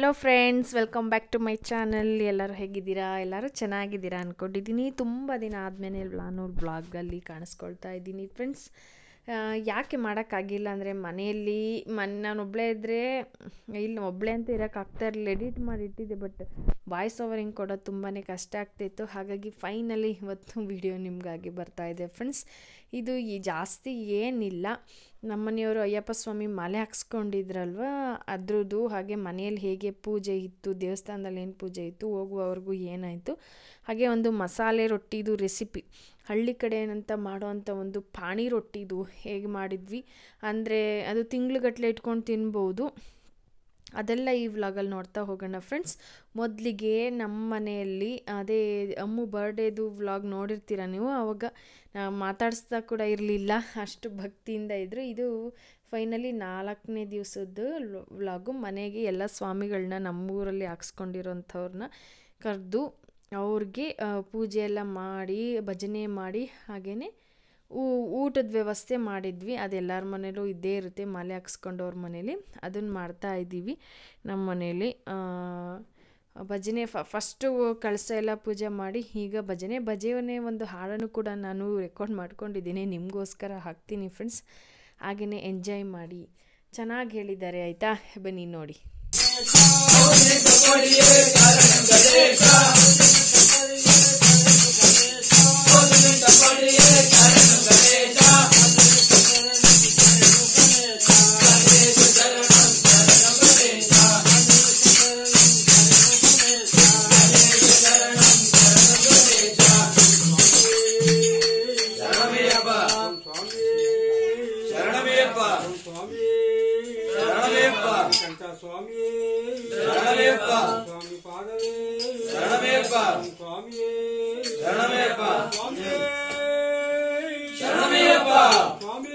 hello friends welcome back to my channel ಎಲ್ಲರೂ ಹೇಗಿದ್ದೀರಾ ಎಲ್ಲರೂ ಚೆನ್ನಾಗಿದ್ದೀರಾ ಅಂದ್ಕೊಂಡಿದ್ದೀನಿ ತುಂಬ ದಿನ ಆದಮೇಲೆ ನಾನು ಬ್ಲಾಗಲ್ಲಿ ಕಾಣಿಸ್ಕೊಳ್ತಾ ಇದ್ದೀನಿ ಫ್ರೆಂಡ್ಸ್ ಯಾಕೆ ಮಾಡೋಕ್ಕಾಗಿಲ್ಲ ಅಂದರೆ ಮನೆಯಲ್ಲಿ ಮನ್ ನಾನು ಒಬ್ಬಳೇ ಇದ್ದರೆ ಇಲ್ಲಿ ಒಬ್ಬಳೇ ಅಂತ ಇರೋಕ್ಕಾಗ್ತಾ ಇರಲಿಲ್ಲ ಎಡಿಟ್ ಮಾಡಿ ಇಟ್ಟಿದ್ದೆ ಬಟ್ ವಾಯ್ಸ್ ಓವರಿಂಗ್ ಕೊಡೋದು ತುಂಬಾ ಕಷ್ಟ ಆಗ್ತಿತ್ತು ಹಾಗಾಗಿ ಫೈನಲಿ ಇವತ್ತು ವಿಡಿಯೋ ನಿಮಗಾಗಿ ಬರ್ತಾ ಇದೆ ಫ್ರೆಂಡ್ಸ್ ಇದು ಈ ಜಾಸ್ತಿ ಏನಿಲ್ಲ ನಮ್ಮನೆಯವರು ಅಯ್ಯಪ್ಪ ಸ್ವಾಮಿ ಮಾಲೆ ಹಾಕ್ಸ್ಕೊಂಡಿದ್ರಲ್ವ ಅದ್ರದ್ದು ಹಾಗೆ ಮನೆಯಲ್ಲಿ ಹೇಗೆ ಪೂಜೆ ಇತ್ತು ದೇವಸ್ಥಾನದಲ್ಲಿ ಏನು ಪೂಜೆ ಇತ್ತು ಹೋಗುವವರೆಗೂ ಏನಾಯಿತು ಹಾಗೆ ಒಂದು ಮಸಾಲೆ ರೊಟ್ಟಿದು ರೆಸಿಪಿ ಹಳ್ಳಿ ಕಡೆ ಏನಂತ ಮಾಡೋವಂಥ ಒಂದು ಪಾಣಿ ರೊಟ್ಟಿದು ಹೇಗೆ ಮಾಡಿದ್ವಿ ಅಂದರೆ ಅದು ತಿಂಗ್ಳುಗಟ್ಟಲೆ ಇಟ್ಕೊಂಡು ತಿನ್ಬೋದು ಅದೆಲ್ಲ ಈ ವ್ಲಾಗಲ್ಲಿ ನೋಡ್ತಾ ಹೋಗೋಣ ಫ್ರೆಂಡ್ಸ್ ಮೊದಲಿಗೆ ನಮ್ಮ ಮನೆಯಲ್ಲಿ ಅದೇ ಅಮ್ಮು ಬರ್ಡೇದು ವ್ಲಾಗ್ ನೋಡಿರ್ತೀರ ನೀವು ಆವಾಗ ಮಾತಾಡಿಸ್ತಾ ಕೂಡ ಇರಲಿಲ್ಲ ಅಷ್ಟು ಭಕ್ತಿಯಿಂದ ಇದ್ದರು ಇದು ಫೈನಲಿ ನಾಲ್ಕನೇ ದಿವಸದ್ದು ವ್ಲಾಗು ಮನೆಗೆ ಎಲ್ಲ ಸ್ವಾಮಿಗಳನ್ನ ನಮ್ಮೂರಲ್ಲಿ ಹಾಕ್ಸ್ಕೊಂಡಿರೋಂಥವ್ರನ್ನ ಕರೆದು ಅವ್ರಿಗೆ ಪೂಜೆ ಎಲ್ಲ ಮಾಡಿ ಭಜನೆ ಮಾಡಿ ಹಾಗೆಯೇ ಊಟದ ವ್ಯವಸ್ಥೆ ಮಾಡಿದ್ವಿ ಅದೆಲ್ಲರ ಮನೇಲೂ ಇದ್ದೇ ಇರುತ್ತೆ ಮಾಲೆ ಹಾಕ್ಸ್ಕೊಂಡವ್ರ ಮನೇಲಿ ಅದನ್ನು ಮಾಡ್ತಾ ಇದ್ದೀವಿ ನಮ್ಮ ಮನೇಲಿ ಭಜನೆ ಫಸ್ಟು ಕಳಸ ಎಲ್ಲ ಪೂಜೆ ಮಾಡಿ ಈಗ ಭಜನೆ ಭಜನೆ ಒಂದು ಹಾಡನ್ನು ಕೂಡ ನಾನು ರೆಕಾರ್ಡ್ ಮಾಡ್ಕೊಂಡಿದ್ದೀನಿ ನಿಮಗೋಸ್ಕರ ಹಾಕ್ತೀನಿ ಫ್ರೆಂಡ್ಸ್ ಹಾಗೆಯೇ ಎಂಜಾಯ್ ಮಾಡಿ ಚೆನ್ನಾಗಿ ಹೇಳಿದ್ದಾರೆ ಆಯಿತಾ ಬನ್ನಿ ನೋಡಿ ಸ್ವಾಮಿ ಶರಣಮೇಪ್ಪ ಸ್ವಾಮಿ ಪಾದವೇ ಶರಣಮೇಪ್ಪ ಸ್ವಾಮಿ ಶರಣಮೇಪ್ಪ ಸ್ವಾಮಿ ಶರಣಮೇಪ್ಪ ಸ್ವಾಮಿ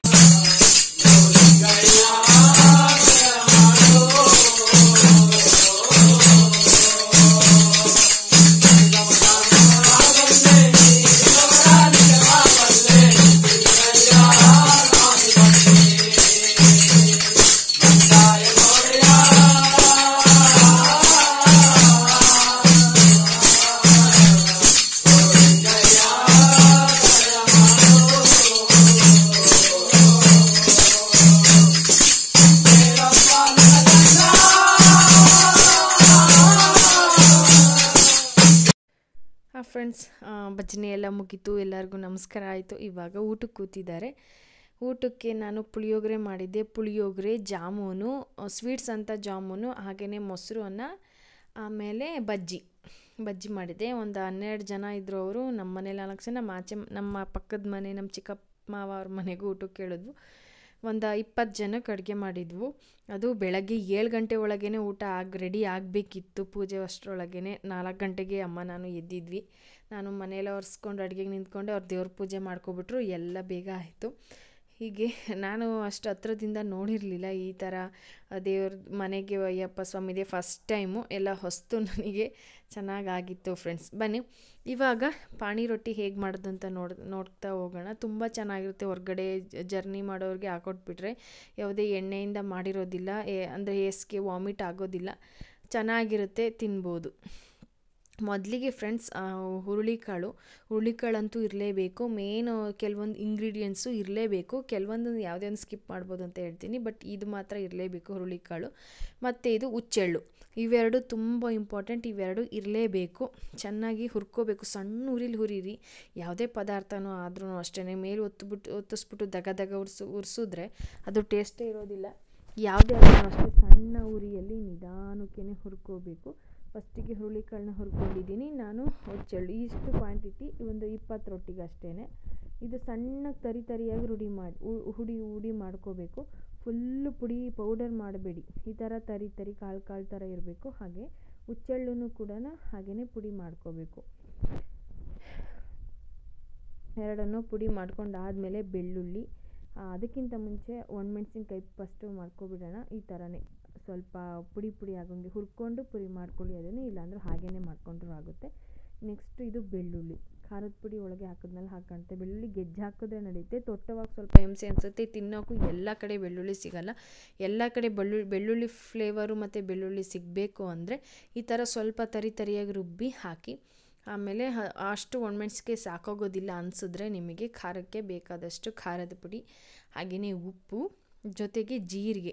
ಫ್ರೆಂಡ್ಸ್ ಭಜನೆ ಎಲ್ಲ ಮುಗೀತು ಎಲ್ಲರಿಗೂ ನಮಸ್ಕಾರ ಆಯಿತು ಇವಾಗ ಊಟಕ್ಕೆ ಕೂತಿದ್ದಾರೆ ಊಟಕ್ಕೆ ನಾನು ಪುಳಿಯೋಗರೆ ಮಾಡಿದ್ದೆ ಪುಳಿಯೋಗರೆ ಜಾಮೂನು ಸ್ವೀಟ್ಸ್ ಅಂತ ಜಾಮೂನು ಹಾಗೆಯೇ ಮೊಸರು ಅನ್ನ ಆಮೇಲೆ ಬಜ್ಜಿ ಬಜ್ಜಿ ಮಾಡಿದ್ದೆ ಒಂದು ಹನ್ನೆರಡು ಜನ ಇದ್ದರು ಅವರು ನಮ್ಮ ಮನೇಲಿ ನಾಲ್ಕು ಜನ ನಮ್ಮ ಆಚೆ ನಮ್ಮ ಪಕ್ಕದ ಮನೆ ನಮ್ಮ ಚಿಕ್ಕಪ್ಪ ಮಾವ ಅವ್ರ ಮನೆಗೂ ಊಟಕ್ಕೆ ಕೇಳಿದ್ವು ಒಂದು ಇಪ್ಪತ್ತು ಜನಕ್ಕೆ ಅಡುಗೆ ಮಾಡಿದ್ವು ಅದು ಬೆಳಗ್ಗೆ ಏಳು ಗಂಟೆ ಒಳಗೇ ಊಟ ಆಗಿ ರೆಡಿ ಆಗಬೇಕಿತ್ತು ಪೂಜೆ ಅಷ್ಟರೊಳಗೇ ನಾಲ್ಕು ಗಂಟೆಗೆ ಅಮ್ಮ ನಾನು ಎದ್ದಿದ್ವಿ ನಾನು ಮನೆಯೆಲ್ಲ ಒರೆಸ್ಕೊಂಡು ಅಡುಗೆಗೆ ನಿಂತ್ಕೊಂಡು ಅವ್ರು ದೇವ್ರ ಪೂಜೆ ಮಾಡ್ಕೊಬಿಟ್ರು ಎಲ್ಲ ಬೇಗ ಆಯಿತು ಹೀಗೆ ನಾನು ಅಷ್ಟು ಹತ್ರದಿಂದ ನೋಡಿರಲಿಲ್ಲ ಈ ಥರ ದೇವ್ರ ಮನೆಗೆ ಅಯ್ಯಪ್ಪ ಸ್ವಾಮಿದೆ ಫಸ್ಟ್ ಟೈಮು ಎಲ್ಲ ಹೊಸ್ತು ನನಗೆ ಚೆನ್ನಾಗಾಗಿತ್ತು ಫ್ರೆಂಡ್ಸ್ ಬನ್ನಿ ಇವಾಗ ಪಾಣಿ ರೊಟ್ಟಿ ಹೇಗೆ ಮಾಡೋದು ಅಂತ ನೋಡ್ ನೋಡ್ತಾ ಹೋಗೋಣ ತುಂಬ ಚೆನ್ನಾಗಿರುತ್ತೆ ಹೊರಗಡೆ ಜರ್ನಿ ಮಾಡೋರಿಗೆ ಹಾಕೊಟ್ಬಿಟ್ರೆ ಯಾವುದೇ ಎಣ್ಣೆಯಿಂದ ಮಾಡಿರೋದಿಲ್ಲ ಅಂದರೆ ಏಸ್ಗೆ ವಾಮಿಟ್ ಆಗೋದಿಲ್ಲ ಚೆನ್ನಾಗಿರುತ್ತೆ ತಿನ್ಬೋದು ಮೊದಲಿಗೆ ಫ್ರೆಂಡ್ಸ್ ಹುರುಳಿಕಾಳು ಹುರುಳಿಕಾಳಂತೂ ಇರಲೇಬೇಕು ಮೇನ್ ಕೆಲವೊಂದು ಇಂಗ್ರೀಡಿಯೆಂಟ್ಸು ಇರಲೇಬೇಕು ಕೆಲವೊಂದು ಯಾವುದೇ ಒಂದು ಸ್ಕಿಪ್ ಮಾಡ್ಬೋದು ಅಂತ ಹೇಳ್ತೀನಿ ಬಟ್ ಇದು ಮಾತ್ರ ಇರಲೇಬೇಕು ಹುರುಳಿಕಾಳು ಮತ್ತು ಇದು ಹುಚ್ಚೆಳ್ಳು ಇವೆರಡು ತುಂಬ ಇಂಪಾರ್ಟೆಂಟ್ ಇವೆರಡು ಇರಲೇಬೇಕು ಚೆನ್ನಾಗಿ ಹುರ್ಕೋಬೇಕು ಸಣ್ಣ ಉರಿಲಿ ಹುರಿರಿ ಯಾವುದೇ ಪದಾರ್ಥನೂ ಆದ್ರೂ ಅಷ್ಟೇ ಮೇಲೆ ಒತ್ತುಬಿಟ್ಟು ಒತ್ತಿಸ್ಬಿಟ್ಟು ದಗ ದಗ ಉರ್ಸು ಉರ್ಸಿದ್ರೆ ಅದು ಟೇಸ್ಟೇ ಇರೋದಿಲ್ಲ ಯಾವುದೇ ಅಷ್ಟೇ ಸಣ್ಣ ಉರಿಯಲ್ಲಿ ನಿಧಾನಕ್ಕೆ ಹುರ್ಕೋಬೇಕು ಫಸ್ಟಿಗೆ ಹುರುಳಿಕಾಳನ್ನ ಹುರ್ಕೊಂಡಿದ್ದೀನಿ ನಾನು ಹೊಚ್ಚಳ್ಳು ಇಷ್ಟು ಕ್ವಾಂಟಿಟಿ ಒಂದು ಇಪ್ಪತ್ತು ರೊಟ್ಟಿಗೆ ಅಷ್ಟೇ ಇದು ಸಣ್ಣಗೆ ತರಿ ತರಿಯಾಗಿ ರೂಢಿ ಮಾಡಿ ಹುಡಿ ಹುಡಿ ಮಾಡ್ಕೋಬೇಕು ಫುಲ್ಲು ಪುಡಿ ಪೌಡರ್ ಮಾಡಬೇಡಿ ಈ ಥರ ತರಿ ತರಿ ಕಾಳು ಕಾಳು ಥರ ಇರಬೇಕು ಹಾಗೆ ಹುಚ್ಚೆಳ್ಳನ್ನು ಕೂಡ ಹಾಗೆಯೇ ಪುಡಿ ಮಾಡ್ಕೋಬೇಕು ಎರಡನ್ನು ಪುಡಿ ಮಾಡ್ಕೊಂಡಾದಮೇಲೆ ಬೆಳ್ಳುಳ್ಳಿ ಅದಕ್ಕಿಂತ ಮುಂಚೆ ಒಣಮೆಣ್ಸಿನ್ಕಾಯಿ ಫಸ್ಟು ಮಾಡ್ಕೊಬಿಡೋಣ ಈ ಥರನೇ ಸ್ವಲ್ಪ ಪುಡಿ ಪುಡಿ ಆಗೋಂಗೆ ಹುರ್ಕೊಂಡು ಪುಡಿ ಮಾಡ್ಕೊಳ್ಳಿ ಅದನ್ನು ಇಲ್ಲಾಂದ್ರೆ ಹಾಗೇ ಮಾಡಿಕೊಂಡ್ರೂ ಆಗುತ್ತೆ ನೆಕ್ಸ್ಟ್ ಇದು ಬೆಳ್ಳುಳ್ಳಿ ಖಾರದ ಪುಡಿ ಒಳಗೆ ಹಾಕಿದ್ಮೇಲೆ ಹಾಕಂತೆ ಬೆಳ್ಳುಳ್ಳಿ ಗೆಜ್ಜೆ ಹಾಕಿದ್ರೆ ನಡೆಯುತ್ತೆ ತೊಟ್ಟವಾಗ ಸ್ವಲ್ಪ ಹಿಂಸೆ ಅನಿಸುತ್ತೆ ತಿನ್ನೋಕ್ಕೂ ಎಲ್ಲ ಕಡೆ ಬೆಳ್ಳುಳ್ಳಿ ಸಿಗಲ್ಲ ಎಲ್ಲ ಕಡೆ ಬೆಳ್ಳುಳ್ಳಿ ಬೆಳ್ಳುಳ್ಳಿ ಫ್ಲೇವರು ಮತ್ತು ಬೆಳ್ಳುಳ್ಳಿ ಸಿಗಬೇಕು ಅಂದರೆ ಈ ಥರ ಸ್ವಲ್ಪ ತರಿ ತರಿಯಾಗಿ ರುಬ್ಬಿ ಹಾಕಿ ಆಮೇಲೆ ಹ- ಅಷ್ಟು ಒಣಮೆಣ್ಸಿಗೆ ಸಾಕಾಗೋದಿಲ್ಲ ಅನಿಸಿದ್ರೆ ನಿಮಗೆ ಖಾರಕ್ಕೆ ಬೇಕಾದಷ್ಟು ಖಾರದ ಪುಡಿ ಹಾಗೆಯೇ ಉಪ್ಪು ಜೊತೆಗೆ ಜೀರಿಗೆ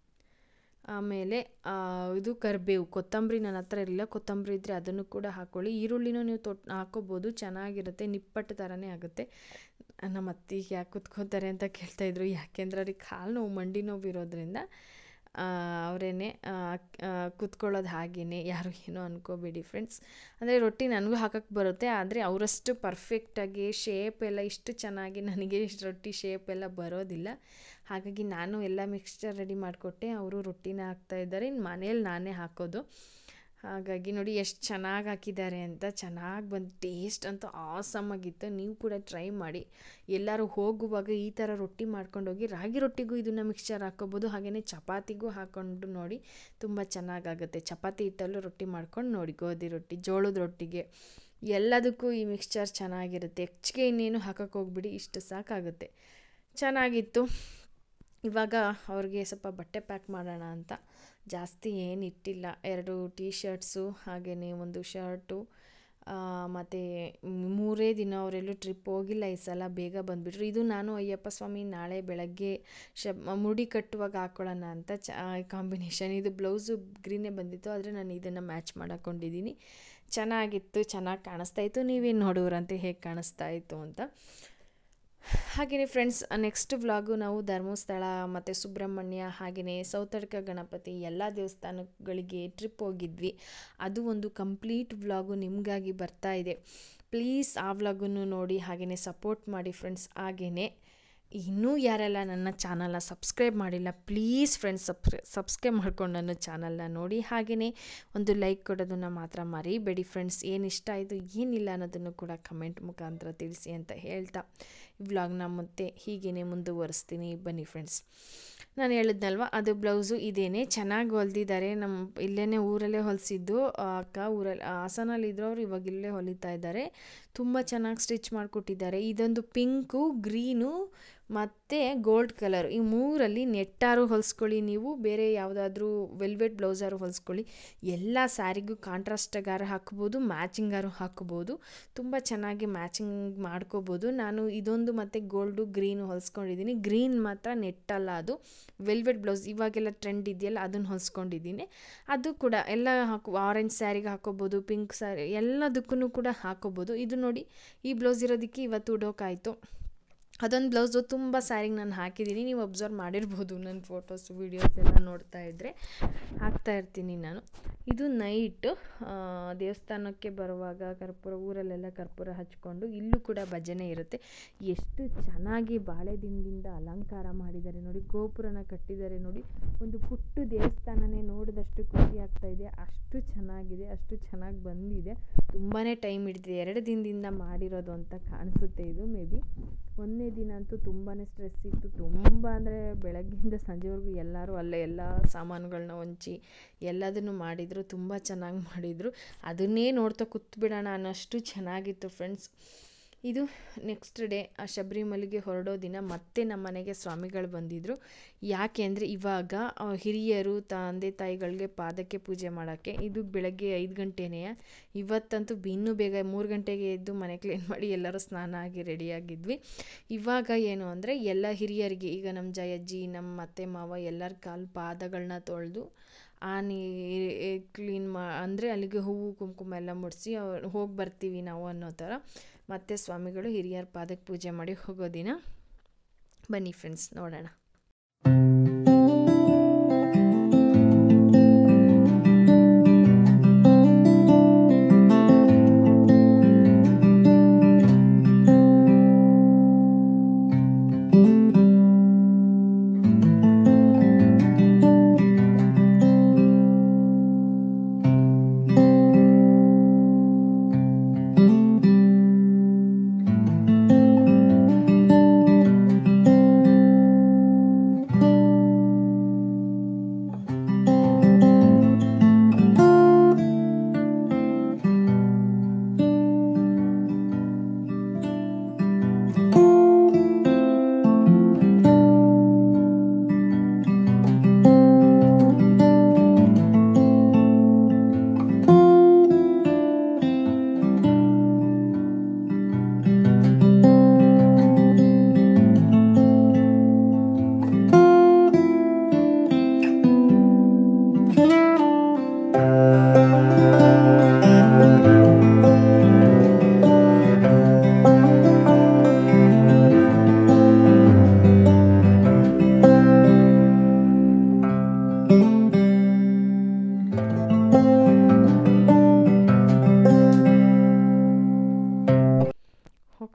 ಆಮೇಲೆ ಆ, ಇದು ಕರಿಬೇವು ಕೊತ್ತಂಬರಿ ನನ್ನ ಹತ್ರ ಇರಲಿಲ್ಲ ಕೊತ್ತಂಬರಿ ಇದ್ದರೆ ಅದನ್ನು ಕೂಡ ಹಾಕ್ಕೊಳ್ಳಿ ಈರುಳ್ಳಿನೂ ನೀವು ತೊಟ್ ಹಾಕೋಬೋದು ಚೆನ್ನಾಗಿರುತ್ತೆ ನಿಪ್ಪಟ್ಟು ಥರನೇ ಆಗುತ್ತೆ ನಮ್ಮ ಅತ್ತಿಗೆ ಯಾಕೆ ಕುತ್ಕೋತಾರೆ ಅಂತ ಕೇಳ್ತಾಯಿದ್ರು ಯಾಕೆಂದ್ರೆ ಅವ್ರಿಗೆ ಕಾಲು ನೋವು ಮಂಡಿ ನೋವು ಇರೋದ್ರಿಂದ ಅವರೇನೆ ಕುತ್ಕೊಳ್ಳೋದು ಹಾಗೇನೆ ಯಾರು ಏನೋ ಅನ್ಕೋಬೇಡಿ ಫ್ರೆಂಡ್ಸ್ ಅಂದರೆ ರೊಟ್ಟಿ ನನಗೂ ಹಾಕಕ್ಕೆ ಬರುತ್ತೆ ಆದರೆ ಅವರಷ್ಟು ಪರ್ಫೆಕ್ಟಾಗಿ ಶೇಪ್ ಎಲ್ಲ ಇಷ್ಟು ಚೆನ್ನಾಗಿ ನನಗೆ ಇಷ್ಟು ರೊಟ್ಟಿ ಶೇಪ್ ಎಲ್ಲ ಬರೋದಿಲ್ಲ ಹಾಗಾಗಿ ನಾನು ಎಲ್ಲ ಮಿಕ್ಸ್ಚರ್ ರೆಡಿ ಮಾಡಿಕೊಟ್ಟೆ ಅವರು ರೊಟ್ಟಿನ ಹಾಕ್ತಾಯಿದ್ದಾರೆ ಇನ್ನು ಮನೇಲಿ ನಾನೇ ಹಾಕೋದು ಹಾಗಾಗಿ ನೋಡಿ ಎಷ್ಟು ಚೆನ್ನಾಗಿ ಹಾಕಿದ್ದಾರೆ ಅಂತ ಚೆನ್ನಾಗಿ ಬಂದು ಟೇಸ್ಟ್ ಅಂತೂ ಆಸಮ್ ಆಗಿತ್ತು ನೀವು ಕೂಡ ಟ್ರೈ ಮಾಡಿ ಎಲ್ಲರೂ ಹೋಗುವಾಗ ಈ ಥರ ರೊಟ್ಟಿ ಮಾಡ್ಕೊಂಡೋಗಿ ರಾಗಿ ರೊಟ್ಟಿಗೂ ಇದನ್ನು ಮಿಕ್ಸ್ಚರ್ ಹಾಕ್ಕೋಬೋದು ಹಾಗೆಯೇ ಚಪಾತಿಗೂ ಹಾಕ್ಕೊಂಡು ನೋಡಿ ತುಂಬ ಚೆನ್ನಾಗಾಗುತ್ತೆ ಚಪಾತಿ ಹಿಟ್ಟಲ್ಲೂ ರೊಟ್ಟಿ ಮಾಡ್ಕೊಂಡು ನೋಡಿ ಗೋಧಿ ರೊಟ್ಟಿ ಜೋಳದ ರೊಟ್ಟಿಗೆ ಎಲ್ಲದಕ್ಕೂ ಈ ಮಿಕ್ಸ್ಚರ್ ಚೆನ್ನಾಗಿರುತ್ತೆ ಹೆಚ್ಚಿಗೆ ಇನ್ನೇನು ಹಾಕಕ್ಕೆ ಹೋಗ್ಬಿಡಿ ಇಷ್ಟು ಸಾಕಾಗುತ್ತೆ ಚೆನ್ನಾಗಿತ್ತು ಇವಾಗ ಅವ್ರಿಗೆ ಸ್ವಲ್ಪ ಬಟ್ಟೆ ಪ್ಯಾಕ್ ಮಾಡೋಣ ಅಂತ ಜಾಸ್ತಿ ಏನು ಇಟ್ಟಿಲ್ಲ ಎರಡು ಟೀ ಶರ್ಟ್ಸು ಹಾಗೆಯೇ ಒಂದು ಶರ್ಟು ಮತ್ತು ಮೂರೇ ದಿನ ಅವರೆಲ್ಲೂ ಟ್ರಿಪ್ ಹೋಗಿಲ್ಲ ಈ ಸಲ ಬೇಗ ಬಂದುಬಿಟ್ರು ಇದು ನಾನು ಅಯ್ಯಪ್ಪ ಸ್ವಾಮಿ ನಾಳೆ ಬೆಳಗ್ಗೆ ಶಬ್ ಮುಡಿ ಕಟ್ಟುವಾಗ ಹಾಕ್ಕೊಳ್ಳೋಣ ಅಂತ ಚ ಕಾಂಬಿನೇಷನ್ ಇದು ಬ್ಲೌಸು ಗ್ರೀನೇ ಬಂದಿತ್ತು ಆದರೆ ನಾನು ಇದನ್ನು ಮ್ಯಾಚ್ ಮಾಡಾಕೊಂಡಿದ್ದೀನಿ ಚೆನ್ನಾಗಿತ್ತು ಚೆನ್ನಾಗಿ ಕಾಣಿಸ್ತಾ ಇತ್ತು ನೀವೇನು ನೋಡೋರಂತೆ ಹೇಗೆ ಕಾಣಿಸ್ತಾ ಇತ್ತು ಅಂತ ಹಾಗೆಯೇ ಫ್ರೆಂಡ್ಸ್ ನೆಕ್ಸ್ಟ್ ವ್ಲಾಗು ನಾವು ಧರ್ಮಸ್ಥಳ ಮತ್ತು ಸುಬ್ರಹ್ಮಣ್ಯ ಹಾಗೆಯೇ ಸೌತಡ್ಕ ಗಣಪತಿ ಎಲ್ಲ ದೇವಸ್ಥಾನಗಳಿಗೆ ಟ್ರಿಪ್ ಹೋಗಿದ್ವಿ ಅದು ಒಂದು ಕಂಪ್ಲೀಟ್ ವ್ಲಾಗು ನಿಮಗಾಗಿ ಬರ್ತಾ ಇದೆ ಪ್ಲೀಸ್ ಆ ವ್ಲಾಗನ್ನು ನೋಡಿ ಹಾಗೆಯೇ ಸಪೋರ್ಟ್ ಮಾಡಿ ಫ್ರೆಂಡ್ಸ್ ಹಾಗೆಯೇ ಇನ್ನೂ ಯಾರೆಲ್ಲ ನನ್ನ ಚಾನಲ್ನ ಸಬ್ಸ್ಕ್ರೈಬ್ ಮಾಡಿಲ್ಲ ಪ್ಲೀಸ್ ಫ್ರೆಂಡ್ಸ್ ಸಬ್ಸ್ಕ್ರೈ ಸಬ್ಸ್ಕ್ರೈಬ್ ಮಾಡ್ಕೊಂಡು ನನ್ನ ಚಾನಲ್ನ ನೋಡಿ ಹಾಗೆಯೇ ಒಂದು ಲೈಕ್ ಕೊಡೋದನ್ನು ಮಾತ್ರ ಮರಿಬೇಡಿ ಫ್ರೆಂಡ್ಸ್ ಏನು ಇಷ್ಟ ಆಯಿತು ಏನಿಲ್ಲ ಅನ್ನೋದನ್ನು ಕೂಡ ಕಮೆಂಟ್ ಮುಖಾಂತರ ತಿಳಿಸಿ ಅಂತ ಹೇಳ್ತಾ ವ್ಲಾಗ್ನ ಮತ್ತೆ ಹೀಗೇ ಮುಂದುವರಿಸ್ತೀನಿ ಬನ್ನಿ ಫ್ರೆಂಡ್ಸ್ ನಾನು ಹೇಳಿದ್ನಲ್ವ ಅದು ಬ್ಲೌಸು ಇದೇನೆ ಚೆನ್ನಾಗಿ ಹೊಲ್ದಿದ್ದಾರೆ ನಮ್ಮ ಇಲ್ಲೇ ಊರಲ್ಲೇ ಹೊಲಿಸಿದ್ದು ಅಕ್ಕ ಊರಲ್ಲಿ ಹಾಸನಲ್ಲಿ ಅವ್ರು ಇವಾಗ ಇಲ್ಲೇ ಹೊಲಿತಾ ಇದ್ದಾರೆ ತುಂಬ ಚೆನ್ನಾಗಿ ಸ್ಟಿಚ್ ಮಾಡಿಕೊಟ್ಟಿದ್ದಾರೆ ಇದೊಂದು ಪಿಂಕು ಗ್ರೀನು ಮತ್ತು ಗೋಲ್ಡ್ ಕಲರ್ ಈ ಮೂರಲ್ಲಿ ನೆಟ್ಟಾರು ಹೊಲಿಸ್ಕೊಳ್ಳಿ ನೀವು ಬೇರೆ ಯಾವುದಾದ್ರೂ ವೆಲ್ವೆಟ್ ಬ್ಲೌಸಾರು ಹೊಲಿಸ್ಕೊಳ್ಳಿ ಎಲ್ಲ ಸ್ಯಾರಿಗೂ ಕಾಂಟ್ರಾಸ್ಟಗಾರು ಹಾಕ್ಬೋದು ಮ್ಯಾಚಿಂಗಾರು ಹಾಕ್ಬೋದು ತುಂಬ ಚೆನ್ನಾಗಿ ಮ್ಯಾಚಿಂಗ್ ಮಾಡ್ಕೋಬೋದು ನಾನು ಇದೊಂದು ಮತ್ತು ಗೋಲ್ಡು ಗ್ರೀನು ಹೊಲಿಸ್ಕೊಂಡಿದ್ದೀನಿ ಗ್ರೀನ್ ಮಾತ್ರ ನೆಟ್ಟಲ್ಲ ಅದು ವೆಲ್ವೆಟ್ ಬ್ಲೌಸ್ ಇವಾಗೆಲ್ಲ ಟ್ರೆಂಡ್ ಇದೆಯಲ್ಲ ಅದನ್ನು ಹೊಲಿಸ್ಕೊಂಡಿದ್ದೀನಿ ಅದು ಕೂಡ ಎಲ್ಲ ಹಾಕೋ ಆರೆಂಜ್ ಸ್ಯಾರಿಗೆ ಹಾಕೋಬೋದು ಪಿಂಕ್ ಸ್ಯಾರಿ ಎಲ್ಲದಕ್ಕೂ ಕೂಡ ಹಾಕೋಬೋದು ಇದು ನೋಡಿ ಈ ಬ್ಲೌಸ್ ಇರೋದಕ್ಕೆ ಇವತ್ತು ಉಡೋಕಾಯಿತು ಅದೊಂದು ಬ್ಲೌಸು ತುಂಬ ಸ್ಯಾರಿಗೆ ನಾನು ಹಾಕಿದ್ದೀನಿ ನೀವು ಅಬ್ಸರ್ವ್ ಮಾಡಿರ್ಬೋದು ನನ್ನ ಫೋಟೋಸ್ ವೀಡಿಯೋಸ್ ಎಲ್ಲ ನೋಡ್ತಾ ಇದ್ದರೆ ಹಾಕ್ತಾ ಇರ್ತೀನಿ ನಾನು ಇದು ನೈಟು ದೇವಸ್ಥಾನಕ್ಕೆ ಬರುವಾಗ ಕರ್ಪೂರ ಊರಲ್ಲೆಲ್ಲ ಕರ್ಪೂರ ಹಚ್ಕೊಂಡು ಇಲ್ಲೂ ಕೂಡ ಭಜನೆ ಇರುತ್ತೆ ಎಷ್ಟು ಚೆನ್ನಾಗಿ ಬಾಳೆ ದಿಂಡಿಂದ ಅಲಂಕಾರ ಮಾಡಿದ್ದಾರೆ ನೋಡಿ ಗೋಪುರನ ಕಟ್ಟಿದ್ದಾರೆ ನೋಡಿ ಒಂದು ಪುಟ್ಟ ದೇವಸ್ಥಾನನೇ ನೋಡಿದಷ್ಟು ಖುಷಿ ಆಗ್ತಾ ಇದೆ ಅಷ್ಟು ಚೆನ್ನಾಗಿದೆ ಅಷ್ಟು ಚೆನ್ನಾಗಿ ಬಂದಿದೆ ತುಂಬಾ ಟೈಮ್ ಹಿಡಿದಿದೆ ಎರಡು ದಿನದಿಂದ ಮಾಡಿರೋದು ಅಂತ ಕಾಣಿಸುತ್ತೆ ಇದು ಮೇ ಬಿ ಒಂದನೇ ದಿನ ಅಂತೂ ತುಂಬಾ ಸ್ಟ್ರೆಸ್ ಇತ್ತು ತುಂಬ ಅಂದರೆ ಬೆಳಗ್ಗೆಯಿಂದ ಸಂಜೆವರೆಗೂ ಎಲ್ಲರೂ ಅಲ್ಲೇ ಎಲ್ಲ ಸಾಮಾನುಗಳನ್ನ ಹೊಂಚಿ ಎಲ್ಲದನ್ನು ಮಾಡಿದರು ತುಂಬ ಚೆನ್ನಾಗಿ ಮಾಡಿದರು ಅದನ್ನೇ ನೋಡ್ತಾ ಕೂತ್ಬಿಡೋಣ ಅನ್ನೋಷ್ಟು ಚೆನ್ನಾಗಿತ್ತು ಫ್ರೆಂಡ್ಸ್ ಇದು ನೆಕ್ಸ್ಟ್ ಡೇ ಆ ಶಬರಿಮಲೆಗೆ ಹೊರಡೋ ದಿನ ಮತ್ತೆ ನಮ್ಮ ಮನೆಗೆ ಸ್ವಾಮಿಗಳು ಬಂದಿದ್ದರು ಯಾಕೆ ಅಂದರೆ ಇವಾಗ ಆ, ಹಿರಿಯರು ತಂದೆ ತಾಯಿಗಳಿಗೆ ಪಾದಕ್ಕೆ ಪೂಜೆ ಮಾಡೋಕ್ಕೆ ಇದು ಬೆಳಗ್ಗೆ ಐದು ಗಂಟೆನೇ ಇವತ್ತಂತೂ ಇನ್ನೂ ಬೇಗ ಮೂರು ಗಂಟೆಗೆ ಎದ್ದು ಮನೆ ಕ್ಲೀನ್ ಮಾಡಿ ಎಲ್ಲರೂ ಸ್ನಾನ ಆಗಿ ರೆಡಿಯಾಗಿದ್ವಿ ಇವಾಗ ಏನು ಅಂದರೆ ಎಲ್ಲ ಹಿರಿಯರಿಗೆ ಈಗ ನಮ್ಮ ಜಯಜ್ಜಿ ನಮ್ಮ ಅತ್ತೆ ಮಾವ ಎಲ್ಲರ ಕಾಲು ಪಾದಗಳನ್ನ ತೊಳೆದು ಆ ನೀ ಕ್ಲೀನ್ ಮಾ ಅಂದರೆ ಅಲ್ಲಿಗೆ ಹೂವು ಕುಂಕುಮ ಎಲ್ಲ ಮುಡಿಸಿ ಹೋಗಿ ಬರ್ತೀವಿ ನಾವು ಅನ್ನೋ ಥರ ಮತ್ತೆ ಸ್ವಾಮಿಗಳು ಹಿರಿಯರ ಪಾದಕ್ಕೆ ಪೂಜೆ ಮಾಡಿ ಹೋಗೋ ದಿನ ಬನ್ನಿ ಫ್ರೆಂಡ್ಸ್ ನೋಡೋಣ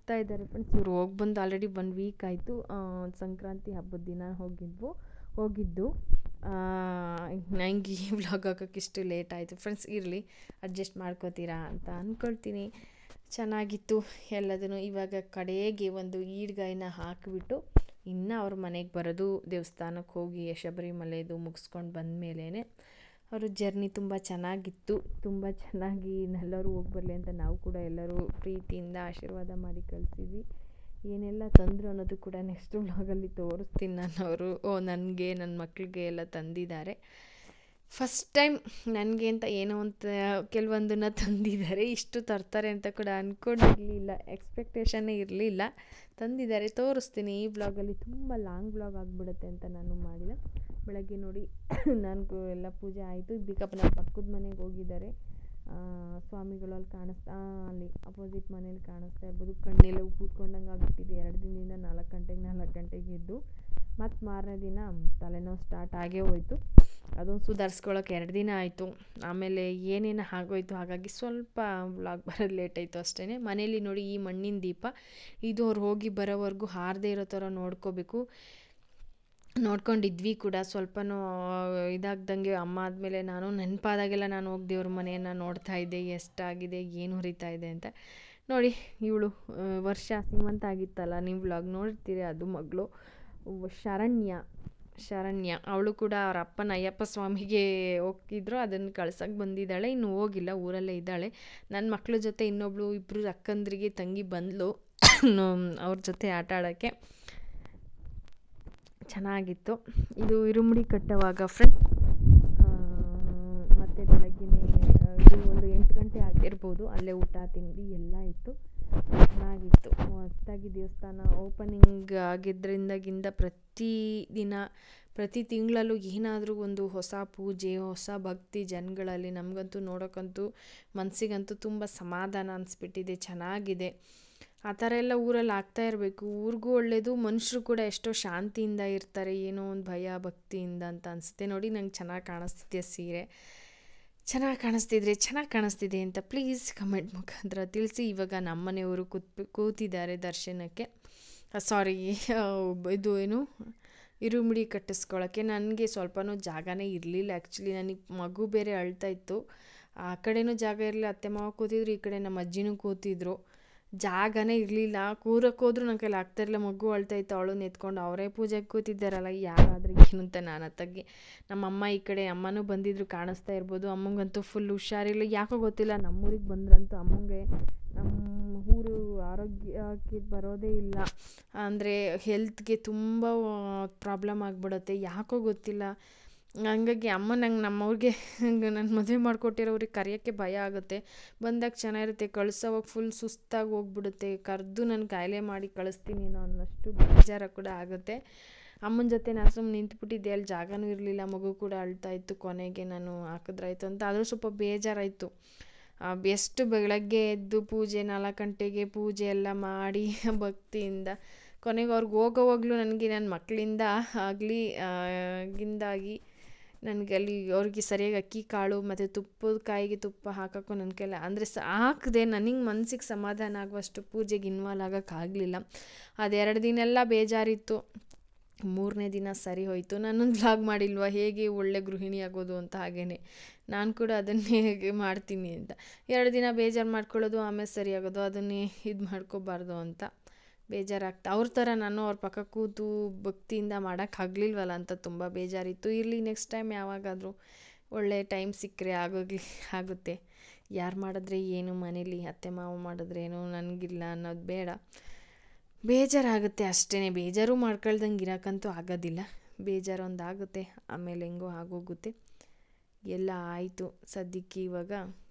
ಹೋಗ್ತಾ ಇದ್ದಾರೆ ಫ್ರೆಂಡ್ಸ್ ಇವ್ರು ಹೋಗಿ ಬಂದು ಆಲ್ರೆಡಿ ಒನ್ ವೀಕ್ ಆಯಿತು ಸಂಕ್ರಾಂತಿ ಹಬ್ಬದ ದಿನ ಹೋಗಿದ್ವು ಹೋಗಿದ್ದು ನಂಗೆ ಈ ವ್ಲಾಗ್ ಹಾಕೋಕ್ಕೆ ಇಷ್ಟು ಲೇಟ್ ಆಯಿತು ಫ್ರೆಂಡ್ಸ್ ಇರಲಿ ಅಡ್ಜಸ್ಟ್ ಮಾಡ್ಕೋತೀರಾ ಅಂತ ಅಂದ್ಕೊಳ್ತೀನಿ ಚೆನ್ನಾಗಿತ್ತು ಎಲ್ಲದನ್ನು ಇವಾಗ ಕಡೆಗೆ ಒಂದು ಈಡ್ಗಾಯಿನ ಹಾಕಿಬಿಟ್ಟು ಇನ್ನು ಅವ್ರ ಮನೆಗೆ ಬರೋದು ದೇವಸ್ಥಾನಕ್ಕೆ ಹೋಗಿ ಶಬರಿಮಲೆದು ಮುಗಿಸ್ಕೊಂಡು ಬಂದ ಮೇಲೇ ಅವರು ಜರ್ನಿ ತುಂಬ ಚೆನ್ನಾಗಿತ್ತು ತುಂಬ ಚೆನ್ನಾಗಿ ಎಲ್ಲರೂ ಹೋಗಿ ಬರಲಿ ಅಂತ ನಾವು ಕೂಡ ಎಲ್ಲರೂ ಪ್ರೀತಿಯಿಂದ ಆಶೀರ್ವಾದ ಮಾಡಿ ಕಳಿಸಿದ್ವಿ ಏನೆಲ್ಲ ತಂದರು ಅನ್ನೋದು ಕೂಡ ನೆಕ್ಸ್ಟ್ ವ್ಲಾಗಲ್ಲಿ ತೋರಿಸ್ತೀನಿ ನಾನು ಅವರು ಓ ನನಗೆ ನನ್ನ ಮಕ್ಕಳಿಗೆ ಎಲ್ಲ ತಂದಿದ್ದಾರೆ ಫಸ್ಟ್ ಟೈಮ್ ನನಗೆ ಅಂತ ಏನೋ ಅಂತ ಕೆಲವೊಂದನ್ನು ತಂದಿದ್ದಾರೆ ಇಷ್ಟು ತರ್ತಾರೆ ಅಂತ ಕೂಡ ಅಂದ್ಕೊಂಡಿರಲಿಲ್ಲ ಎಕ್ಸ್ಪೆಕ್ಟೇಷನ್ನೇ ಇರಲಿಲ್ಲ ತಂದಿದ್ದಾರೆ ತೋರಿಸ್ತೀನಿ ಈ ಬ್ಲಾಗಲ್ಲಿ ತುಂಬ ಲಾಂಗ್ ಬ್ಲಾಗ್ ಆಗಿಬಿಡುತ್ತೆ ಅಂತ ನಾನು ಮಾಡಿದೆ ಬೆಳಗ್ಗೆ ನೋಡಿ ನನಗೂ ಎಲ್ಲ ಪೂಜೆ ಆಯಿತು ಬಿಕಪ್ ನಮ್ಮ ಪಕ್ಕದ ಮನೆಗೆ ಹೋಗಿದ್ದಾರೆ ಸ್ವಾಮಿಗಳು ಅಲ್ಲಿ ಕಾಣಿಸ್ತಾ ಅಲ್ಲಿ ಅಪೋಸಿಟ್ ಮನೇಲಿ ಕಾಣಿಸ್ತಾ ಇರ್ಬೋದು ಕಣ್ಣೆಲ್ಲ ಕೂತ್ಕೊಂಡಂಗೆ ಆಗಿಬಿಟ್ಟಿದೆ ಎರಡು ದಿನದಿಂದ ನಾಲ್ಕು ಗಂಟೆಗೆ ನಾಲ್ಕು ಗಂಟೆಗೆ ಎದ್ದು ಮತ್ತು ಮಾರನೇ ದಿನ ತಲೆನೋವು ಸ್ಟಾರ್ಟ್ ಆಗೇ ಹೋಯ್ತು ಅದೊಂದು ಸುಧಾರಿಸ್ಕೊಳ್ಳೋಕೆ ಎರಡು ದಿನ ಆಯಿತು ಆಮೇಲೆ ಏನೇನು ಆಗೋಯ್ತು ಹಾಗಾಗಿ ಸ್ವಲ್ಪ ವ್ಲಾಗ್ ಬರೋದು ಲೇಟ್ ಆಯಿತು ಅಷ್ಟೇ ಮನೇಲಿ ನೋಡಿ ಈ ಮಣ್ಣಿನ ದೀಪ ಇದು ಅವ್ರು ಹೋಗಿ ಬರೋವರೆಗೂ ಹಾರದೇ ಇರೋ ಥರ ನೋಡ್ಕೋಬೇಕು ನೋಡ್ಕೊಂಡಿದ್ವಿ ಕೂಡ ಸ್ವಲ್ಪನೂ ಇದಾಗ್ದಂಗೆ ಅಮ್ಮ ಆದಮೇಲೆ ನಾನು ನೆನಪಾದಾಗೆಲ್ಲ ನಾನು ಹೋಗಿ ದೇವ್ರ ಮನೆಯನ್ನು ನೋಡ್ತಾ ಇದ್ದೆ ಎಷ್ಟಾಗಿದೆ ಏನು ಹುರಿತಾ ಇದೆ ಅಂತ ನೋಡಿ ಇವಳು ವರ್ಷ ಸೀಮಂತ ಆಗಿತ್ತಲ್ಲ ನೀವು ವ್ಲಾಗ್ ನೋಡ್ತೀರಿ ಅದು ಮಗಳು ಶರಣ್ಯ ಶರಣ್ಯ ಅವಳು ಕೂಡ ಅವ್ರ ಅಪ್ಪನ ಅಯ್ಯಪ್ಪ ಸ್ವಾಮಿಗೆ ಹೋಗಿದ್ರು ಅದನ್ನು ಕಳ್ಸಕ್ಕೆ ಬಂದಿದ್ದಾಳೆ ಇನ್ನು ಹೋಗಿಲ್ಲ ಊರಲ್ಲೇ ಇದ್ದಾಳೆ ನನ್ನ ಮಕ್ಳ ಜೊತೆ ಇನ್ನೊಬ್ಳು ಇಬ್ಬರು ಅಕ್ಕಂದ್ರಿಗೆ ತಂಗಿ ಬಂದಳು ಅವ್ರ ಜೊತೆ ಆಟ ಆಡೋಕ್ಕೆ ಚೆನ್ನಾಗಿತ್ತು ಇದು ಇರುಮುಡಿ ಕಟ್ಟುವಾಗ ಫ್ರೆಂಡ್ ಮತ್ತು ಬೆಳಗ್ಗೆನೇ ಇದು ಒಂದು ಎಂಟು ಗಂಟೆ ಆಗಿರ್ಬೋದು ಅಲ್ಲೇ ಊಟ ತಿಂಡಿ ಎಲ್ಲ ಇತ್ತು ಚೆನ್ನಾಗಿತ್ತು ಹೊಸದಾಗಿ ದೇವಸ್ಥಾನ ಓಪನಿಂಗ್ ಆಗಿದ್ದರಿಂದಾಗಿಂದ ಪ್ರತಿ ದಿನ ಪ್ರತಿ ತಿಂಗಳಲ್ಲೂ ಏನಾದರೂ ಒಂದು ಹೊಸ ಪೂಜೆ ಹೊಸ ಭಕ್ತಿ ಜನಗಳಲ್ಲಿ ನಮಗಂತೂ ನೋಡೋಕ್ಕಂತೂ ಮನಸ್ಸಿಗಂತೂ ತುಂಬ ಸಮಾಧಾನ ಅನಿಸ್ಬಿಟ್ಟಿದೆ ಚೆನ್ನಾಗಿದೆ ಆ ಥರ ಎಲ್ಲ ಊರಲ್ಲಿ ಆಗ್ತಾ ಇರಬೇಕು ಊರಿಗೂ ಒಳ್ಳೆಯದು ಮನುಷ್ಯರು ಕೂಡ ಎಷ್ಟೋ ಶಾಂತಿಯಿಂದ ಇರ್ತಾರೆ ಏನೋ ಒಂದು ಭಯ ಭಕ್ತಿಯಿಂದ ಅಂತ ಅನಿಸುತ್ತೆ ನೋಡಿ ನಂಗೆ ಚೆನ್ನಾಗಿ ಕಾಣಿಸ್ತಿದೆ ಸೀರೆ ಚೆನ್ನಾಗಿ ಕಾಣಿಸ್ತಿದ್ರೆ ಚೆನ್ನಾಗಿ ಕಾಣಿಸ್ತಿದೆ ಅಂತ ಪ್ಲೀಸ್ ಕಮೆಂಟ್ ಮುಖಾಂತರ ತಿಳಿಸಿ ಇವಾಗ ನಮ್ಮನೆಯವರು ಕೂತ್ ಕೂತಿದ್ದಾರೆ ದರ್ಶನಕ್ಕೆ ಸಾರಿ ಇದು ಏನು ಇರುಮುಡಿ ಕಟ್ಟಿಸ್ಕೊಳ್ಳೋಕ್ಕೆ ನನಗೆ ಸ್ವಲ್ಪನೂ ಜಾಗನೇ ಇರಲಿಲ್ಲ ಆ್ಯಕ್ಚುಲಿ ನನಗೆ ಮಗು ಬೇರೆ ಅಳ್ತಾ ಇತ್ತು ಆ ಕಡೆನೂ ಜಾಗ ಇರಲಿಲ್ಲ ಅತ್ತೆ ಮಾವ ಕೂತಿದ್ರು ಈ ಕಡೆ ನಮ್ಮ ಅಜ್ಜಿನೂ ಕೂತಿದ್ರು ಜಾಗನೇ ಇರಲಿಲ್ಲ ಕೂರಕ್ಕೆ ಹೋದ್ರೂ ನನ್ನ ಕೈಲಿ ಆಗ್ತಾಯಿರಲಿಲ್ಲ ಮಗು ಅಳ್ತಾ ಇತ್ತು ಅವಳು ಎತ್ಕೊಂಡು ಅವರೇ ಪೂಜೆಗೆ ಕೂತಿದ್ದಾರಲ್ಲ ಯಾರಾದ್ರೂ ಏನು ಅಂತ ನಾನು ಅತ್ತಗೆ ನಮ್ಮಮ್ಮ ಈ ಕಡೆ ಅಮ್ಮನೂ ಬಂದಿದ್ರು ಕಾಣಿಸ್ತಾ ಇರ್ಬೋದು ಅಮ್ಮಂಗಂತೂ ಫುಲ್ ಹುಷಾರಿಲ್ಲ ಯಾಕೋ ಗೊತ್ತಿಲ್ಲ ನಮ್ಮೂರಿಗೆ ಬಂದ್ರಂತೂ ಅಮ್ಮಂಗೆ ನಮ್ಮ ಊರು ಆರೋಗ್ಯಕ್ಕೆ ಬರೋದೇ ಇಲ್ಲ ಅಂದರೆ ಹೆಲ್ತ್ಗೆ ತುಂಬ ಪ್ರಾಬ್ಲಮ್ ಆಗಿಬಿಡುತ್ತೆ ಯಾಕೋ ಗೊತ್ತಿಲ್ಲ ಹಂಗಾಗಿ ಅಮ್ಮ ನಂಗೆ ನಮ್ಮವ್ರಿಗೆ ನನ್ನ ಮದುವೆ ಮಾಡಿಕೊಟ್ಟಿರೋರಿಗೆ ಕರೆಯೋಕ್ಕೆ ಭಯ ಆಗುತ್ತೆ ಬಂದಾಗ ಚೆನ್ನಾಗಿರುತ್ತೆ ಕಳ್ಸೋವಾಗ ಫುಲ್ ಸುಸ್ತಾಗಿ ಹೋಗ್ಬಿಡುತ್ತೆ ಕರೆದು ನಾನು ಕಾಯಿಲೆ ಮಾಡಿ ಕಳಿಸ್ತೀನೇನೋ ಅನ್ನೋಷ್ಟು ಬೇಜಾರು ಕೂಡ ಆಗುತ್ತೆ ಅಮ್ಮನ ಜೊತೆ ನಾನು ಸುಮ್ಮನೆ ನಿಂತ್ಬಿಟ್ಟಿದ್ದೆ ಅಲ್ಲಿ ಜಾಗನೂ ಇರಲಿಲ್ಲ ಮಗು ಕೂಡ ಅಳ್ತಾ ಇತ್ತು ಕೊನೆಗೆ ನಾನು ಹಾಕಿದ್ರಾಯ್ತು ಅಂತ ಆದರೂ ಸ್ವಲ್ಪ ಬೇಜಾರಾಯಿತು ಎಷ್ಟು ಬೆಳಗ್ಗೆ ಎದ್ದು ಪೂಜೆ ನಾಲ್ಕು ಗಂಟೆಗೆ ಪೂಜೆ ಎಲ್ಲ ಮಾಡಿ ಭಕ್ತಿಯಿಂದ ಕೊನೆಗೆ ಅವ್ರಿಗೆ ಹೋಗೋವಾಗಲೂ ನನಗೆ ನನ್ನ ಮಕ್ಕಳಿಂದ ಆಗಲಿ ಗಿಂದಾಗಿ ನನಗೆ ಅಲ್ಲಿ ಅವ್ರಿಗೆ ಸರಿಯಾಗಿ ಅಕ್ಕಿ ಕಾಳು ಮತ್ತು ತುಪ್ಪದ ಕಾಯಿಗೆ ತುಪ್ಪ ಹಾಕೋಕ್ಕೂ ನನ್ನ ಕೈಲಿ ಅಂದರೆ ಸ ಹಾಕಿದೆ ನನಗೆ ಮನ್ಸಿಗೆ ಸಮಾಧಾನ ಆಗುವಷ್ಟು ಪೂಜೆಗೆ ಇನ್ವಾಲ್ವ್ ಆಗೋಕ್ಕಾಗಲಿಲ್ಲ ಅದೆರಡು ದಿನ ಎಲ್ಲ ಬೇಜಾರಿತ್ತು ಮೂರನೇ ದಿನ ಸರಿ ಹೋಯಿತು ನಾನೊಂದು ವ್ಲಾಗ್ ಮಾಡಿಲ್ವ ಹೇಗೆ ಒಳ್ಳೆ ಗೃಹಿಣಿ ಆಗೋದು ಅಂತ ಹಾಗೇ ನಾನು ಕೂಡ ಅದನ್ನೇ ಹೇಗೆ ಮಾಡ್ತೀನಿ ಅಂತ ಎರಡು ದಿನ ಬೇಜಾರು ಮಾಡ್ಕೊಳ್ಳೋದು ಆಮೇಲೆ ಸರಿ ಆಗೋದು ಅದನ್ನೇ ಇದು ಮಾಡ್ಕೋಬಾರ್ದು ಅಂತ ಬೇಜಾರಾಗ್ತಾ ಅವ್ರ ಥರ ನಾನು ಅವ್ರ ಪಕ್ಕ ಕೂತು ಭಕ್ತಿಯಿಂದ ಮಾಡೋಕ್ಕಾಗಲಿಲ್ವಲ್ಲ ಅಂತ ತುಂಬ ಬೇಜಾರಿತ್ತು ಇರಲಿ ನೆಕ್ಸ್ಟ್ ಟೈಮ್ ಯಾವಾಗಾದರೂ ಒಳ್ಳೆ ಟೈಮ್ ಸಿಕ್ಕರೆ ಆಗೋಗ್ಲಿ ಆಗುತ್ತೆ ಯಾರು ಮಾಡಿದ್ರೆ ಏನು ಮನೇಲಿ ಅತ್ತೆ ಮಾವ ಮಾಡಿದ್ರೆ ಏನು ನನಗಿಲ್ಲ ಅನ್ನೋದು ಬೇಡ ಬೇಜಾರಾಗುತ್ತೆ ಅಷ್ಟೇ ಬೇಜಾರು ಮಾಡ್ಕೊಳ್ದಂಗೆ ಇರೋಕ್ಕಂತೂ ಆಗೋದಿಲ್ಲ ಬೇಜಾರು ಒಂದು ಆಗುತ್ತೆ ಆಮೇಲೆ ಹೆಂಗೋ ಆಗೋಗುತ್ತೆ ಎಲ್ಲ ಆಯಿತು ಸದ್ಯಕ್ಕೆ ಇವಾಗ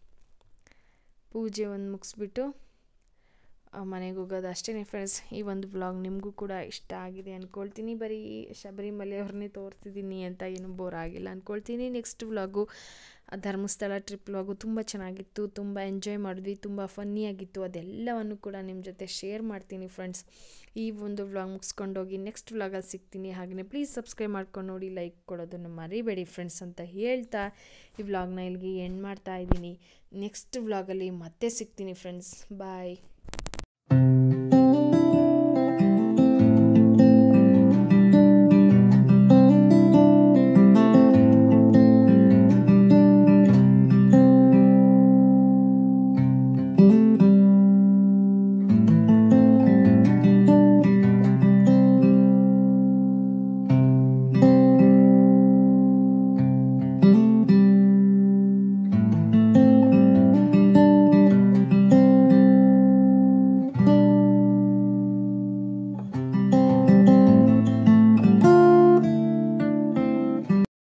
ಪೂಜೆ ಒಂದು ಮುಗಿಸ್ಬಿಟ್ಟು ಮನೆಗೆ ಹೋಗೋದು ಅಷ್ಟೇ ಫ್ರೆಂಡ್ಸ್ ಈ ಒಂದು ವ್ಲಾಗ್ ನಿಮಗೂ ಕೂಡ ಇಷ್ಟ ಆಗಿದೆ ಅಂದ್ಕೊಳ್ತೀನಿ ಬರೀ ಶಬರಿಮಲೆ ಅವ್ರನ್ನೇ ತೋರಿಸ್ತಿದ್ದೀನಿ ಅಂತ ಏನು ಬೋರ್ ಆಗಿಲ್ಲ ಅಂದ್ಕೊಳ್ತೀನಿ next vlog Dharmasthala trip vlog ತುಂಬ ಚೆನ್ನಾಗಿತ್ತು ತುಂಬ ಎಂಜಾಯ್ ಮಾಡಿದ್ವಿ ತುಂಬ ಫನ್ನಿಯಾಗಿತ್ತು ಅದೆಲ್ಲವನ್ನು ಕೂಡ ನಿಮ್ಮ ಜೊತೆ ಶೇರ್ ಮಾಡ್ತೀನಿ ಫ್ರೆಂಡ್ಸ್ ಈ ಒಂದು ವ್ಲಾಗ್ ಮುಗಿಸ್ಕೊಂಡೋಗಿ ನೆಕ್ಸ್ಟ್ ವ್ಲಾಗಲ್ಲಿ ಸಿಗ್ತೀನಿ ಹಾಗೆಯೇ ಪ್ಲೀಸ್ ಸಬ್ಸ್ಕ್ರೈಬ್ ಮಾಡ್ಕೊಂಡು ನೋಡಿ ಲೈಕ್ ಕೊಡೋದನ್ನು ಮರಿಬೇಡಿ ಫ್ರೆಂಡ್ಸ್ ಅಂತ ಹೇಳ್ತಾ ಈ ವ್ಲಾಗ್ನ ಇಲ್ಲಿಗೆ ಎಂಡ್ ಮಾಡ್ತಾ ಇದ್ದೀನಿ ನೆಕ್ಸ್ಟ್ ವ್ಲಾಗಲ್ಲಿ ಮತ್ತೆ ಸಿಗ್ತೀನಿ ಫ್ರೆಂಡ್ಸ್ ಬಾಯ್